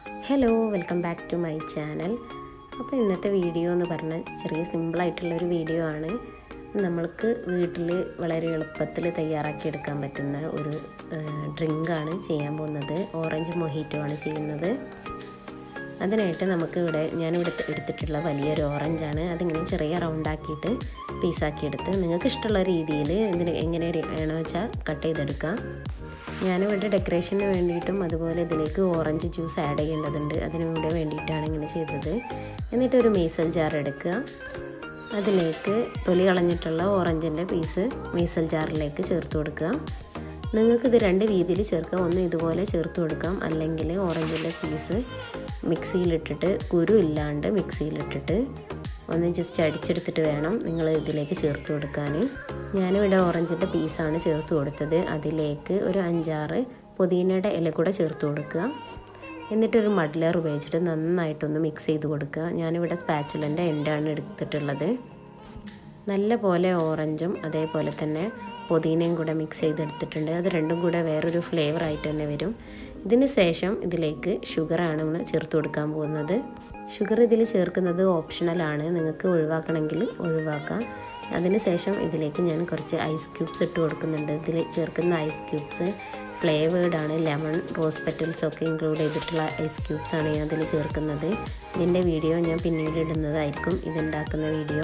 hello welcome back to my channel അപ്പോൾ ഇന്നത്തെ video എന്ന് പറഞ്ഞാൽ ചെറിയ സിമ്പിളായിട്ടുള്ളൊരു വീഡിയോ ആണ് നമ്മൾക്ക് വീട്ടിൽ വളരെ എളുപ്പത്തിൽ തയ്യാറാക്കി എടുക്കാൻ പറ്റുന്ന ഒരു ഡ്രിങ്കാണ് ചെയ്യാൻ പോകുന്നത് ഓറഞ്ച് മൊഹീറ്റോ ആണ് ചെയ്യുന്നത് അതിനായിട്ട് നമുക്ക് ഇവിടെ ഞാനിവിടെ എടുത്തിട്ടുള്ള വലിയൊരു ഓറഞ്ചാണ് അതിങ്ങനെ ചെറിയ റൗണ്ടാക്കിയിട്ട് പീസാക്കി എടുത്ത് നിങ്ങൾക്ക് ഇഷ്ടമുള്ള രീതിയിൽ ഇതിന് എങ്ങനെ വേണമെന്ന് വെച്ചാൽ കട്ട് ചെയ്തെടുക്കാം ഞാനിവിടെ ഡെക്കറേഷന് വേണ്ടിയിട്ടും അതുപോലെ ഇതിലേക്ക് ഓറഞ്ച് ജ്യൂസ് ആഡ് ചെയ്യേണ്ടതുണ്ട് അതിനും കൂടെ വേണ്ടിയിട്ടാണ് ഇങ്ങനെ ചെയ്തത് എന്നിട്ട് ഒരു മീസൽ ജാർ എടുക്കുക അതിലേക്ക് തൊലി കളഞ്ഞിട്ടുള്ള ഓറഞ്ചിൻ്റെ പീസ് മീസൽ ജാറിലേക്ക് ചേർത്ത് കൊടുക്കുക നിങ്ങൾക്കിത് രണ്ട് രീതിയിൽ ചേർക്കാം ഒന്ന് ഇതുപോലെ ചേർത്ത് കൊടുക്കാം അല്ലെങ്കിൽ ഓറഞ്ചിൻ്റെ പീസ് മിക്സിയിലിട്ടിട്ട് കുരു ഇല്ലാണ്ട് മിക്സിയിലിട്ടിട്ട് ഒന്ന് ജസ്റ്റ് അടിച്ചെടുത്തിട്ട് വേണം നിങ്ങൾ ഇതിലേക്ക് ചേർത്ത് കൊടുക്കാൻ ഞാനിവിടെ ഓറഞ്ചിൻ്റെ പീസാണ് ചേർത്ത് കൊടുത്തത് അതിലേക്ക് ഒരു അഞ്ചാറ് പുതിനയുടെ ഇല കൂടെ ചേർത്ത് കൊടുക്കുക എന്നിട്ടൊരു മഡ്ലർ ഉപയോഗിച്ചിട്ട് നന്നായിട്ടൊന്ന് മിക്സ് ചെയ്ത് കൊടുക്കുക ഞാനിവിടെ സ്പാച്ചുലൻ്റെ എൻഡാണ് എടുത്തിട്ടുള്ളത് നല്ല പോലെ ഓറഞ്ചും അതേപോലെ തന്നെ പുതിനയും കൂടെ മിക്സ് ചെയ്തെടുത്തിട്ടുണ്ട് അത് രണ്ടും കൂടെ വേറൊരു ഫ്ലേവർ ആയിട്ട് തന്നെ വരും ഇതിന് ശേഷം ഇതിലേക്ക് ഷുഗറാണ് നമ്മൾ ചേർത്ത് കൊടുക്കാൻ പോകുന്നത് ഷുഗർ ഇതിൽ ചേർക്കുന്നത് ഓപ്ഷണലാണ് നിങ്ങൾക്ക് ഒഴിവാക്കണമെങ്കിൽ ഒഴിവാക്കാം അതിന് ശേഷം ഇതിലേക്ക് ഞാൻ കുറച്ച് ഐസ് ക്യൂബ്സ് ഇട്ട് കൊടുക്കുന്നുണ്ട് ഇതിൽ ചേർക്കുന്ന ഐസ് ക്യൂബ്സ് ഫ്ലേവേർഡാണ് ലെമൺ റോസ് പെറ്റൽസ് ഒക്കെ ഇൻക്ലൂഡ് ചെയ്തിട്ടുള്ള ഐസ് ക്യൂബ്സ് ആണ് ഞാൻ അതിൽ ചേർക്കുന്നത് ഇതിൻ്റെ വീഡിയോ ഞാൻ പിന്നീട് ഇടുന്നതായിരിക്കും ഇതുണ്ടാക്കുന്ന വീഡിയോ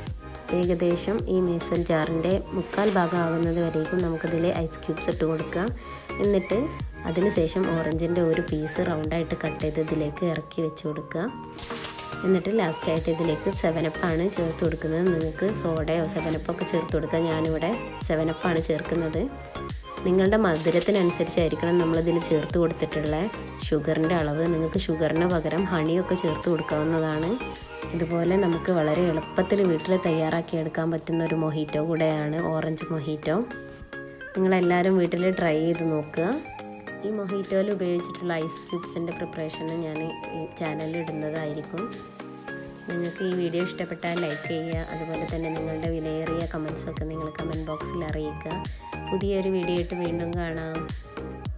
ഏകദേശം ഈ മീസൽ ജാറിൻ്റെ മുക്കാൽ ഭാഗം ആകുന്നത് വരേക്കും നമുക്കതിൽ ഐസ് ക്യൂബ്സ് ഇട്ട് കൊടുക്കാം എന്നിട്ട് അതിനുശേഷം ഓറഞ്ചിൻ്റെ ഒരു പീസ് റൗണ്ടായിട്ട് കട്ട് ചെയ്ത് ഇതിലേക്ക് ഇറക്കി വെച്ച് കൊടുക്കുക എന്നിട്ട് ലാസ്റ്റായിട്ട് ഇതിലേക്ക് സെവനപ്പാണ് ചേർത്ത് കൊടുക്കുന്നത് നിങ്ങൾക്ക് സോഡയോ സെവനപ്പൊക്കെ ചേർത്ത് കൊടുക്കുക ഞാനിവിടെ സെവനപ്പാണ് ചേർക്കുന്നത് നിങ്ങളുടെ മധുരത്തിനനുസരിച്ചായിരിക്കണം നമ്മളിതിൽ ചേർത്ത് കൊടുത്തിട്ടുള്ള ഷുഗറിൻ്റെ അളവ് നിങ്ങൾക്ക് ഷുഗറിന് പകരം ഹണിയൊക്കെ ചേർത്ത് കൊടുക്കാവുന്നതാണ് ഇതുപോലെ നമുക്ക് വളരെ എളുപ്പത്തിൽ വീട്ടിൽ തയ്യാറാക്കി എടുക്കാൻ പറ്റുന്ന ഒരു മൊഹീറ്റോ കൂടെയാണ് ഓറഞ്ച് മൊഹീറ്റോ നിങ്ങളെല്ലാവരും വീട്ടിൽ ട്രൈ ചെയ്ത് നോക്കുക ഈ മൊഹീറ്റോയിൽ ഉപയോഗിച്ചിട്ടുള്ള ഐസ് ക്യൂബ്സിൻ്റെ പ്രിപ്പറേഷൻ ഞാൻ ഈ ചാനലിൽ ഇടുന്നതായിരിക്കും നിങ്ങൾക്ക് ഈ വീഡിയോ ഇഷ്ടപ്പെട്ടാൽ ലൈക്ക് ചെയ്യുക അതുപോലെ തന്നെ നിങ്ങളുടെ വിലയേറിയ കമൻസൊക്കെ നിങ്ങൾ കമൻറ്റ് ബോക്സിൽ അറിയിക്കുക പുതിയൊരു വീഡിയോ ആയിട്ട് വീണ്ടും കാണാം